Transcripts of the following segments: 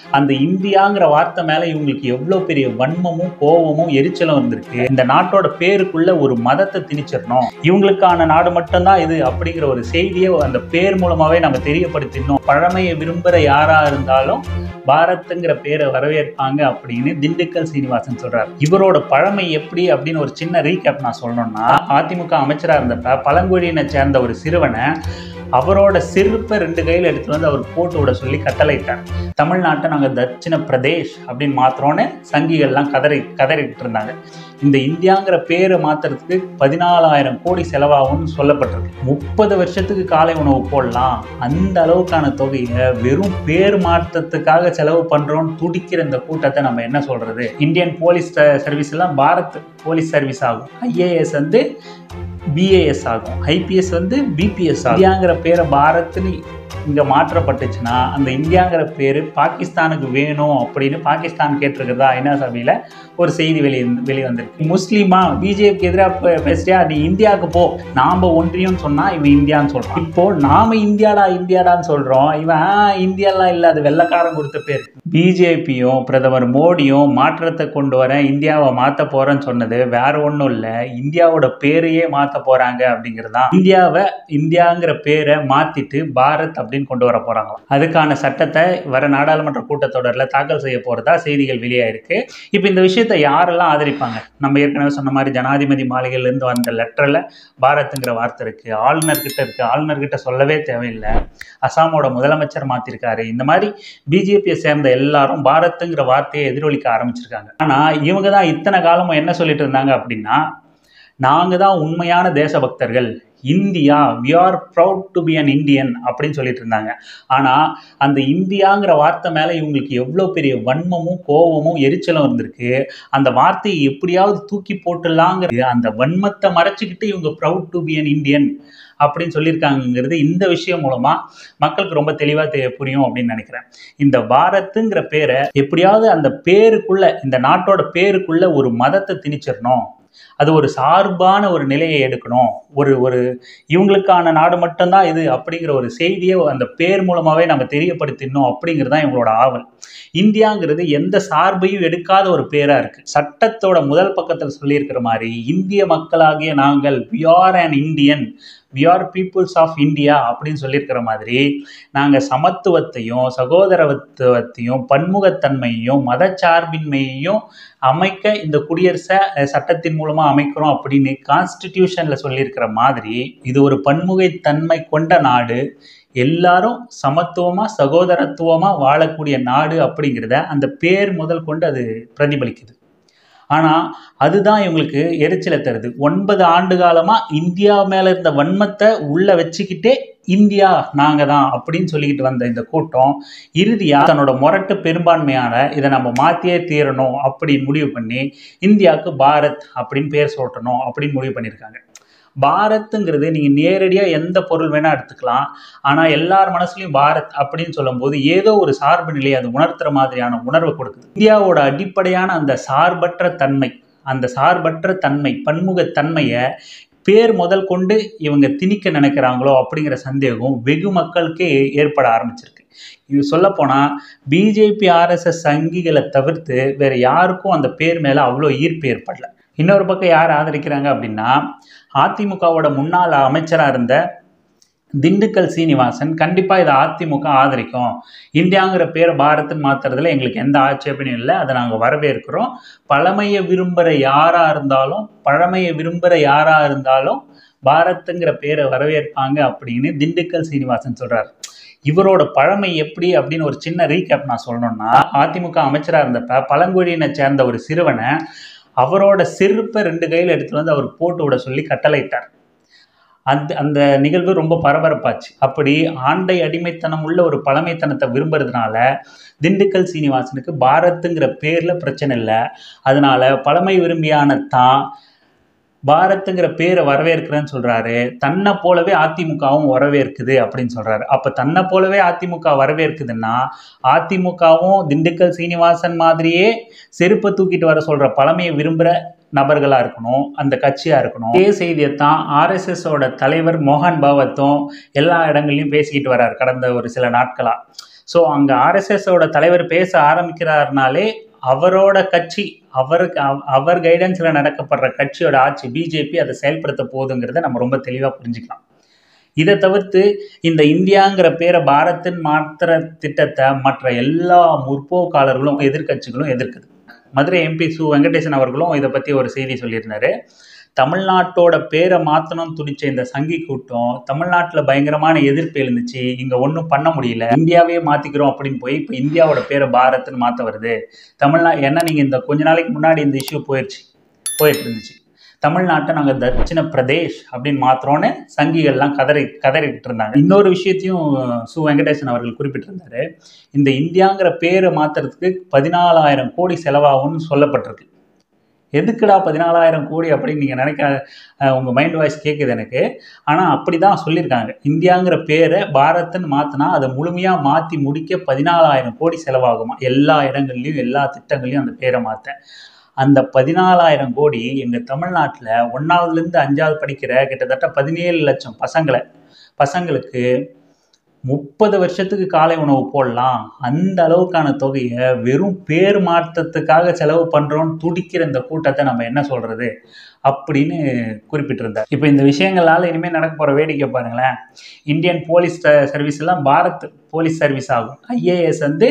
அந்த இந்தியாங்கிற வார்த்தை மேல இவங்களுக்கு எவ்வளவு பெரிய வன்மமும் கோபமும் எரிச்சலும் இருந்திருக்கு இந்த நாட்டோட பேருக்குள்ள ஒரு மதத்தை திணிச்சிடணும் இவங்களுக்கான நாடு மட்டும்தான் இது அப்படிங்கிற ஒரு செய்தியை அந்த பேர் மூலமாவே நம்ம தெரியப்படுத்திடணும் பழமையை விரும்புகிற யாரா இருந்தாலும் பாரத்ங்கிற பேரை வரவேற்பாங்க அப்படின்னு திண்டுக்கல் சீனிவாசன் சொல்றாரு இவரோட பழமை எப்படி அப்படின்னு ஒரு சின்ன ரீகேப் நான் சொல்லணும்னா அதிமுக அமைச்சரா இருந்தப்ப பழங்குடியினை சேர்ந்த ஒரு சிறுவனை அவரோட செருப்பை ரெண்டு கையில் எடுத்துட்டு வந்து அவர் போட்டு விட சொல்லி கட்டளையிட்டார் தமிழ்நாட்டை நாங்கள் தட்சிண பிரதேஷ் அப்படின்னு மாத்திரோன்னு சங்கிகள்லாம் கதறி கதறிட்டு இருந்தாங்க இந்த இந்தியாங்கிற பேரை மாத்துறதுக்கு பதினாலாயிரம் கோடி செலவாகும்னு சொல்லப்பட்டிருக்கு முப்பது வருஷத்துக்கு காலை உணவு போடலாம் அந்த அளவுக்கான தொகையை வெறும் பேர் மாற்றத்துக்காக செலவு பண்றோம்னு துடிக்கிற இந்த கூட்டத்தை நம்ம என்ன சொல்றது இந்தியன் போலீஸ் சர்வீஸ் எல்லாம் பாரத் போலீஸ் சர்வீஸ் ஆகும் ஐஏஎஸ் வந்து பிஏஎஸ் ஆகும் ஐபிஎஸ் வந்து பிபிஎஸ் ஆகும் இந்தியாங்கிற பேரை பாரத்னு இங்கே மாற்றப்பட்டுச்சுன்னா அந்த இந்தியாங்கிற பேர் பாகிஸ்தானுக்கு வேணும் அப்படின்னு பாகிஸ்தான் கேட்டிருக்கிறதா ஐநா சபையில் ஒரு செய்தி வெளி வெளிவந்திருக்கு முஸ்லீமா பிஜேபிக்கு எதிராக பேசியா நீ இந்தியாவுக்கு போ நாம் ஒன்றியம் சொன்னால் இவன் இந்தியான்னு சொல்கிறான் இப்போ நாம இந்தியாடா இந்தியாடான்னு சொல்கிறோம் இவன் "ஆ, இந்தியாலாம் இல்லை அது வெள்ளக்காரன் கொடுத்த பேர் பிஜேபியும் பிரதமர் மோடியும் மாற்றத்தை கொண்டு வரேன் இந்தியாவை மாற்ற போகிறேன்னு சொன்னது வேற ஒன்றும் இல்லை இந்தியாவோட பேரையே மாற்ற போகிறாங்க அப்படிங்கிறது தான் இந்தியாவை இந்தியாங்கிற பேரை மாற்றிட்டு பாரத் அப்படின்னு கொண்டு வர போகிறாங்களாம் அதுக்கான சட்டத்தை வர நாடாளுமன்ற கூட்டத்தொடரில் தாக்கல் செய்ய போகிறதா செய்திகள் வெளியாயிருக்கு இப்போ இந்த விஷயத்தை யாரெல்லாம் ஆதரிப்பாங்க நம்ம ஏற்கனவே சொன்ன மாதிரி ஜனாதிபதி மாளிகையிலேருந்து வந்த லெட்டரில் பாரத்துங்கிற வார்த்தை இருக்குது ஆளுநர் கிட்ட இருக்குது ஆளுநர் கிட்ட சொல்லவே தேவையில்லை அசாமோட முதலமைச்சர் மாற்றிருக்காரு இந்த மாதிரி பிஜேபியை சேர்ந்த எல்லாரும் பாரத்துங்கிற வார்த்தையை எதிரொலிக்க ஆரம்பிச்சிருக்காங்க ஆனால் இவங்க தான் இத்தனை காலமும் என்ன சொல்லிட்டு இருந்தாங்க அப்படின்னா நாங்கள் தான் உண்மையான தேசபக்தர்கள் India we are proud to be an Indian அப்படின்னு சொல்லிட்டு இருந்தாங்க ஆனால் அந்த இந்தியாங்கிற வார்த்தை மேலே இவங்களுக்கு எவ்வளோ பெரிய வன்மமும் கோபமும் எரிச்சலும் இருந்திருக்கு அந்த வார்த்தையை எப்படியாவது தூக்கி போட்டுடலாங்கிற அந்த வன்மத்தை மறைச்சிக்கிட்டு இவங்க proud to be an Indian அப்படின்னு சொல்லியிருக்காங்கங்கிறது இந்த விஷயம் மூலமா மக்களுக்கு ரொம்ப தெளிவா தெ- புரியும் அப்படின்னு நினைக்கிறேன் இந்த பாரத்துங்கிற பேரை எப்படியாவது அந்த பேருக்குள்ள இந்த நாட்டோட பேருக்குள்ள ஒரு மதத்தை திணிச்சிடணும் அது ஒரு சார்பான ஒரு நிலையை எடுக்கணும் ஒரு ஒரு இவங்களுக்கான நாடு மட்டும்தான் இது அப்படிங்கிற ஒரு செய்தியை அந்த பேர் மூலமாவே நம்ம தெரியப்படுத்திடணும் அப்படிங்கிறது தான் இவங்களோட ஆவல் இந்தியாங்கிறது எந்த சார்பையும் எடுக்காத ஒரு பேரா இருக்கு சட்டத்தோட முதல் பக்கத்தில் சொல்லியிருக்கிற மாதிரி இந்திய மக்களாகிய நாங்கள் we are an Indian we are peoples of India அப்படின்னு சொல்லியிருக்கிற மாதிரி நாங்கள் சமத்துவத்தையும் சகோதரத்துவத்தையும் பன்முகத்தன்மையையும் மதச்சார்பின்மையையும் அமைக்க இந்த குடியரசை அஹ், சட்டத்தின் மூலமா அமைக்கிறோம் அப்படின்னு கான்ஸ்டிடியூஷன்ல சொல்லியிருக்கிற மாதிரி இது ஒரு பன்முகத்தன்மை கொண்ட நாடு எல்லாரும் சமத்துவமா சகோதரத்துவமா வாழக்கூடிய நாடு அப்படிங்கிறத அந்த பேர் முதல் கொண்டு அது பிரதிபலிக்குது ஆனா அதுதான் இவங்களுக்கு எரிச்சலை தருது ஒன்பது ஆண்டு காலமா இந்தியா மேல இருந்த வன்மத்தை உள்ள வச்சுக்கிட்டே இந்தியா நாங்க தான் அப்படின்னு சொல்லிக்கிட்டு வந்த இந்த கூட்டம் இறுதியா தன்னோட முரட்டு பெரும்பான்மையான இதை நம்ம மாத்தியே தீரணும் அப்படின்னு முடிவு பண்ணி இந்தியாவுக்கு பாரத் அப்படின்னு பேர் சூட்டணும் அப்படின்னு முடிவு பண்ணியிருக்காங்க பாரத்துங்கிறது நீங்கள் நேரடியாக எந்த பொருள் வேணால் எடுத்துக்கலாம் ஆனால் எல்லார் மனசுலையும் பாரத் அப்படின்னு சொல்லும்போது ஏதோ ஒரு சார்பு நிலையை அது உணர்த்துற மாதிரியான உணர்வை கொடுக்குது இந்தியாவோட அடிப்படையான அந்த சார்பற்ற தன்மை அந்த சார்பற்ற தன்மை பன்முகத்தன்மையை பேர் முதல் கொண்டு இவங்க திணிக்க நினைக்கிறாங்களோ அப்படிங்கிற சந்தேகம் வெகு மக்களுக்கே ஏற்பட ஆரம்பிச்சிருக்கு இது சொல்லப்போனால் பிஜேபி ஆர்எஸ்எஸ் சங்கிகளை தவிர்த்து வேற யாருக்கும் அந்த பேர் மேலே அவ்வளோ ஈர்ப்பு ஏற்படல இன்னொரு பக்கம் யார் ஆதரிக்கிறாங்க அப்படின்னா அதிமுகவோட முன்னாள் அமைச்சராக இருந்த திண்டுக்கல் சீனிவாசன் கண்டிப்பாக இதை அதிமுக ஆதரிக்கும் இந்தியாங்கிற பேரை பாரத்னு மாத்துறதுல எங்களுக்கு எந்த ஆட்சேபனையும் இல்லை அதை நாங்கள் வரவேற்கிறோம் பழமையை விரும்புகிற யாராக இருந்தாலும் பழமையை விரும்புகிற யாராக இருந்தாலும் பாரத்துங்கிற பேரை வரவேற்பாங்க அப்படின்னு திண்டுக்கல் சீனிவாசன் சொல்றார் இவரோட பழமை எப்படி அப்படின்னு ஒரு சின்ன ரீகேப் நான் சொல்லணும்னா அதிமுக அமைச்சராக இருந்தப்ப பழங்குடியினை சேர்ந்த ஒரு சிறுவனை அவரோட செருப்பை ரெண்டு கையில் எடுத்துட்டு வந்து அவர் போட்டு விட சொல்லி கட்டளையிட்டார் அந்த அந்த நிகழ்வு ரொம்ப பரபரப்பாச்சு அப்படி ஆண்டை அடிமைத்தனம் உள்ள ஒரு பழமைத்தனத்தை விரும்புறதுனால திண்டுக்கல் சீனிவாசனுக்கு பாரத்துங்கிற பேர்ல பிரச்சனை இல்லை அதனால பழமை விரும்பியான தான் பாரத்துங்கிற பேரை வரவேற்கிறேன்னு சொல்றாரு தன்னை போலவே அதிமுகவும் வரவேற்குது அப்படின்னு சொல்றாரு அப்ப தன்னை போலவே அதிமுக வரவேற்குதுன்னா அதிமுகவும் திண்டுக்கல் சீனிவாசன் மாதிரியே செருப்பை தூக்கிட்டு வர சொல்ற பழமையை விரும்புற நபர்களா இருக்கணும் அந்த கட்சியா இருக்கணும் இதே செய்தியை தான் ஆர்எஸ்எஸ் ஓட தலைவர் மோகன் பாவத்தும் எல்லா இடங்கள்லையும் பேசிக்கிட்டு வர்றாரு கடந்த ஒரு சில நாட்களா ஸோ அங்கே ஆர்எஸ்எஸோட தலைவர் பேச ஆரம்பிக்கிறாருனாலே அவரோட கட்சி அவருக்கு அவ- அவர் கைடன்ஸில் நடக்கப்படுற கட்சியோட ஆட்சி பிஜேபி அதை செயல்படுத்த போகுதுங்கிறத நம்ம ரொம்ப தெளிவாக புரிஞ்சுக்கலாம் இதை தவிர்த்து இந்த இந்தியாங்கிற பேரை பாரத்தின் மாத்திர திட்டத்தை மற்ற எல்லா முற்போக்காளர்களும் எதிர்க்கட்சிகளும் எதிர்க்குது மதுரை எம்பி சு வெங்கடேசன் அவர்களும் இதை பற்றி ஒரு செய்தி சொல்லியிருந்தாரு தமிழ்நாட்டோட பேரை மாற்றணும்னு துடிச்ச இந்த சங்கி கூட்டம் தமிழ்நாட்டில் பயங்கரமான எதிர்ப்பு எழுந்துச்சு இங்கே ஒன்றும் பண்ண முடியல இந்தியாவே மாற்றிக்கிறோம் அப்படின்னு போய் இப்போ இந்தியாவோட பேரை பாரத்னு மாற்ற வருது தமிழ்நா ஏன்னா நீங்கள் இந்த கொஞ்ச நாளைக்கு முன்னாடி இந்த இஷ்யூ போயிடுச்சு போயிட்டு இருந்துச்சு தமிழ்நாட்டை நாங்கள் தட்சிண பிரதேஷ் அப்படின்னு மாத்திரோன்னு சங்கிகள்லாம் கதறி கதறிட்டு இருந்தாங்க இன்னொரு விஷயத்தையும் சு வெங்கடேசன் அவர்கள் குறிப்பிட்டிருந்தாரு இந்த இந்தியாங்கிற பேரை மாத்துறதுக்கு பதினாலாயிரம் கோடி செலவாகும்னு சொல்லப்பட்டிருக்கு எதுக்குடா பதினாலாயிரம் கோடி அப்படின்னு நீங்கள் நினைக்க அஹ், உங்க மைண்ட் வாய்ஸ் கேட்குது எனக்கு ஆனால் அப்படி தான் சொல்லியிருக்காங்க இந்தியாங்கிற பேரை பாரத்னு மாற்றினா அதை முழுமையாக மாற்றி முடிக்க பதினாலாயிரம் கோடி செலவாகுமா எல்லா இடங்கள்லையும் எல்லா திட்டங்களையும் அந்த பேரை மாற்ற அந்த பதினாலாயிரம் கோடி எங்கள் தமிழ்நாட்டில் ஒன்றாவதுலேருந்து அஞ்சாவது படிக்கிற கிட்டத்தட்ட பதினேழு லட்சம் பசங்களை பசங்களுக்கு முப்பது வருஷத்துக்கு காலை உணவு போடலாம் அந்த அளவுக்கான தொகையை வெறும் பேர் மாற்றத்துக்காக செலவு பண்ணுறோன்னு துடிக்கிற இந்த கூட்டத்தை நம்ம என்ன சொல்கிறது அப்படின்னு குறிப்பிட்டிருந்தார் இப்போ இந்த விஷயங்களால் இனிமேல் நடக்க போகிற வேடிக்கை பாருங்களேன் இந்தியன் போலீஸ் சர்வீஸ் எல்லாம் பாரத் போலீஸ் சர்வீஸ் ஆகும் ஐஏஎஸ் வந்து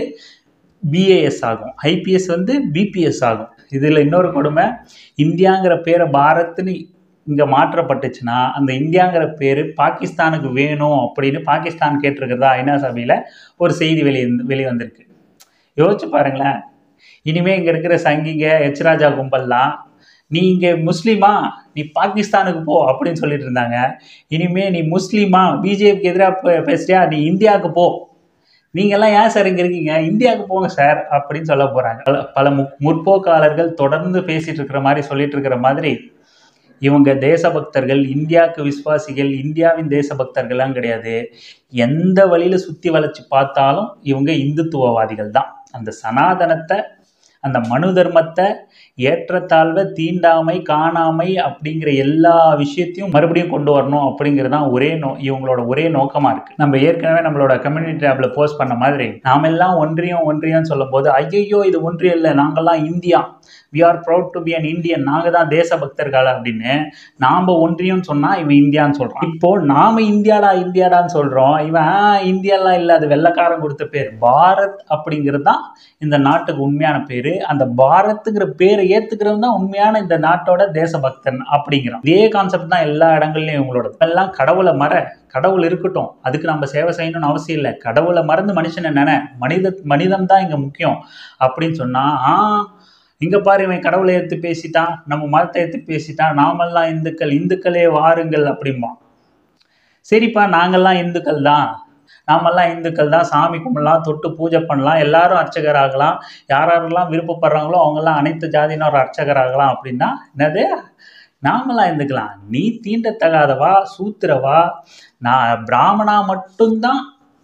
பிஏஎஸ் ஆகும் ஐபிஎஸ் வந்து பிபிஎஸ் ஆகும் இதில் இன்னொரு கொடுமை இந்தியாங்கிற பேரை பாரத்னு இங்கே மாற்றப்பட்டுச்சுன்னா அந்த இந்தியாங்கிற பேர் பாகிஸ்தானுக்கு வேணும் அப்படின்னு பாகிஸ்தான் கேட்டிருக்கிறதா ஐநா சபையில் ஒரு செய்தி வெளியே வெளியே வந்திருக்கு யோசிச்சு பாருங்களேன் இனிமே இங்கே இருக்கிற சங்கிங்க எச் ராஜா கும்பல்லாம் நீ இங்கே முஸ்லீமா நீ பாகிஸ்தானுக்கு போ அப்படின்னு சொல்லிட்டு இருந்தாங்க இனிமே நீ முஸ்லீமா பிஜேபிக்கு எதிராக பேசுறியா நீ இந்தியாவுக்கு போ நீங்கெல்லாம் ஏன் சார் இங்கே இருக்கீங்க இந்தியாவுக்கு போங்க சார் அப்படின்னு சொல்ல போகிறாங்க பல பல மு- முற்போக்காளர்கள் தொடர்ந்து பேசிட்டு இருக்கிற மாதிரி சொல்லிட்டு இருக்கிற மாதிரி இவங்க தேசபக்தர்கள் இந்தியாவுக்கு விசுவாசிகள் இந்தியாவின் தேசபக்தர்கள்லாம் கிடையாது எந்த வழியில சுத்தி வளைச்சு பார்த்தாலும் இவங்க இந்துத்துவவாதிகள் தான் அந்த சனாதனத்தை அந்த மனு தர்மத்தை ஏற்றத்தாழ்வை தீண்டாமை காணாமை அப்படிங்கிற எல்லா விஷயத்தையும் மறுபடியும் கொண்டு வரணும் அப்படிங்கிறது தான் ஒரே நோ இவங்களோட ஒரே நோக்கமாக இருக்குது நம்ம ஏற்கனவே நம்மளோட கம்யூனிட்டி டேப்ல போஸ்ட் பண்ண மாதிரி நாமெல்லாம் ஒன்றியம் ஒன்றியம் சொல்லும் போது ஐயோ இது ஒன்றியம் இல்லை நாங்கெல்லாம் India we are proud to be an Indian நாங்கள் தான் தேசபக்தர்கள் அப்படின்னு நாம் ஒன்றியம் சொன்னால் இவன் இந்தியான்னு சொல்கிறான் இப்போ நாம இந்தியாடா இந்தியாடான்னு சொல்கிறோம் இவன் "ஆ, இந்தியாலாம் இல்லை அது வெள்ளைக்காரன் கொடுத்த பேர் பாரத் அப்படிங்கிறது தான் இந்த நாட்டுக்கு உண்மையான பேர் அந்த பாரத்துங்கிற பேரை ஏற்றுக்கிறவன் தான் உண்மையான இந்த நாட்டோட தேசபக்தன் அப்படிங்கிறான் இதே கான்செப்ட் தான் எல்லா இடங்கள்லையும் இவங்களோட எல்லாம் கடவுளை மற கடவுள் இருக்கட்டும் அதுக்கு நம்ம சேவை செய்யணும்னு அவசியம் இல்லை கடவுளை மறந்து மனுஷனை நினை மனித மனிதம் தான் இங்கே முக்கியம் அப்படின்னு சொன்னால் ஆ இங்கே பாரு இவன் கடவுளை எடுத்து பேசிட்டான் நம்ம மதத்தை எடுத்து பேசிட்டான் நாமெல்லாம் இந்துக்கள் இந்துக்களே வாருங்கள் அப்படிம்பான் சரிப்பா நாங்கெல்லாம் இந்துக்கள் தான் நாமெல்லாம் இந்துக்கள் தான் சாமி கும்பிடலாம் தொட்டு பூஜை பண்ணலாம் எல்லாரும் அர்ச்சகர் ஆகலாம் யார் யாரெல்லாம் விருப்பப்படுறாங்களோ அவங்கெல்லாம் அனைத்து ஜாதியினர் அர்ச்சகர் ஆகலாம் அப்படின்னா என்னது நாமெல்லாம் இருந்துக்கலாம் நீ தீண்டத்தகாதவா சூத்திரவா நான் பிராமணா மட்டும்தான்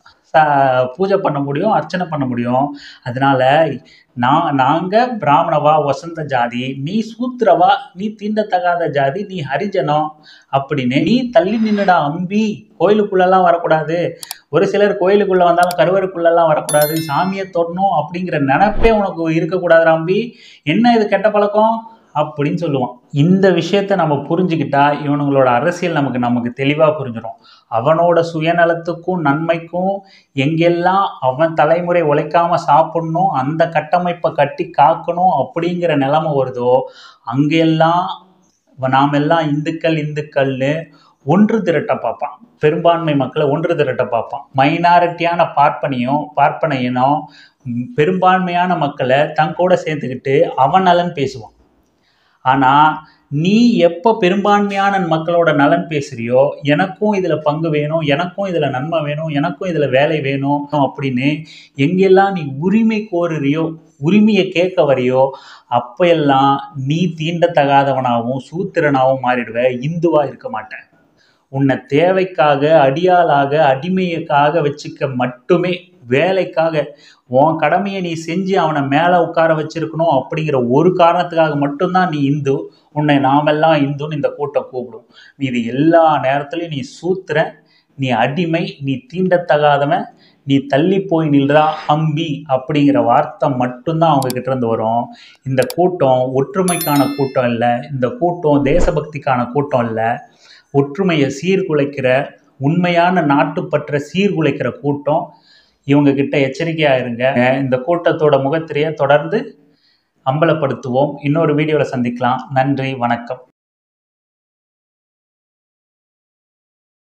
ச- பூஜை பண்ண முடியும் அர்ச்சனை பண்ண முடியும் அதனால நான் நாங்கள் பிராமணவா வசந்த ஜாதி நீ சூத்திரவா நீ தீண்டத்தகாத ஜாதி நீ ஹரிஜனம் அப்படின்னு நீ தள்ளி நின்னுடா அம்பி கோயிலுக்குள்ளெல்லாம் வரக்கூடாது ஒரு சிலர் கோயிலுக்குள்ளே வந்தாலும் கருவறைக்குள்ளெல்லாம் வரக்கூடாது சாமியை தொடணும் அப்படிங்கிற நினப்பே உனக்கு இருக்கக்கூடாது அம்பி என்ன இது கெட்ட பழக்கம் அப்படின்னு சொல்லுவான் இந்த விஷயத்த நம்ம புரிஞ்சுக்கிட்டா இவனுங்களோட அரசியல் நமக்கு நமக்கு தெளிவாக புரிஞ்சிடும் அவனோட சுயநலத்துக்கும் நன்மைக்கும் எங்கெல்லாம் அவன் தலைமுறை உழைக்காம சாப்பிடணும் அந்த கட்டமைப்பை கட்டி காக்கணும் அப்படிங்கிற நிலைமை வருதோ அங்கெல்லாம் நாம் எல்லாம் இந்துக்கள் இந்துக்கள்னு ஒன்று திரட்ட பார்ப்பான் பெரும்பான்மை மக்களை ஒன்று திரட்ட பார்ப்பான் மைனாரிட்டியான பார்ப்பனியும் பார்ப்பன இனம் ம், பெரும்பான்மையான மக்களை தன் கூட சேர்த்துக்கிட்டு அவன் நலன் பேசுவான் ஆனால் நீ எப்போ பெரும்பான்மையான மக்களோட நலன் பேசுறியோ எனக்கும் இதில் பங்கு வேணும் எனக்கும் இதில் நன்மை வேணும் எனக்கும் இதில் வேலை வேணும் அப்படின்னு எங்கெல்லாம் நீ உரிமை கோருறியோ உரிமையை கேட்க வரையோ அப்ப எல்லாம் நீ தீண்டத்தகாதவனாகவும் சூத்திரனாகவும் மாறிடுவ இந்துவா இருக்க மாட்டேன் உன்னை தேவைக்காக அடியாளாக அடிமைக்காக வச்சுக்க மட்டுமே வேலைக்காக உன் கடமையை நீ செஞ்சு அவனை மேலே உட்கார வச்சிருக்கணும் அப்படிங்கிற ஒரு காரணத்துக்காக மட்டும்தான் நீ இந்து உன்னை நாமெல்லாம் இந்துன்னு இந்த கூட்டம் கூப்பிடும் நீ இது எல்லா நேரத்துலையும் நீ சூத்திர நீ அடிமை நீ தீண்டத்தகாதவன் நீ தள்ளி போய் நில்றா அம்பி அப்படிங்கிற வார்த்தை மட்டும்தான் அவங்க கிட்ட இருந்து வரும் இந்த கூட்டம் ஒற்றுமைக்கான கூட்டம் இல்லை இந்த கூட்டம் தேசபக்திக்கான கூட்டம் இல்லை ஒற்றுமையை சீர்குலைக்கிற உண்மையான நாட்டுப்பற்ற சீர்குலைக்கிற கூட்டம் இவங்க கிட்ட எச்சரிக்கையாக இருங்க இந்த கூட்டத்தோட முகத்திரையை தொடர்ந்து அம்பலப்படுத்துவோம் இன்னொரு வீடியோவில் சந்திக்கலாம் நன்றி வணக்கம்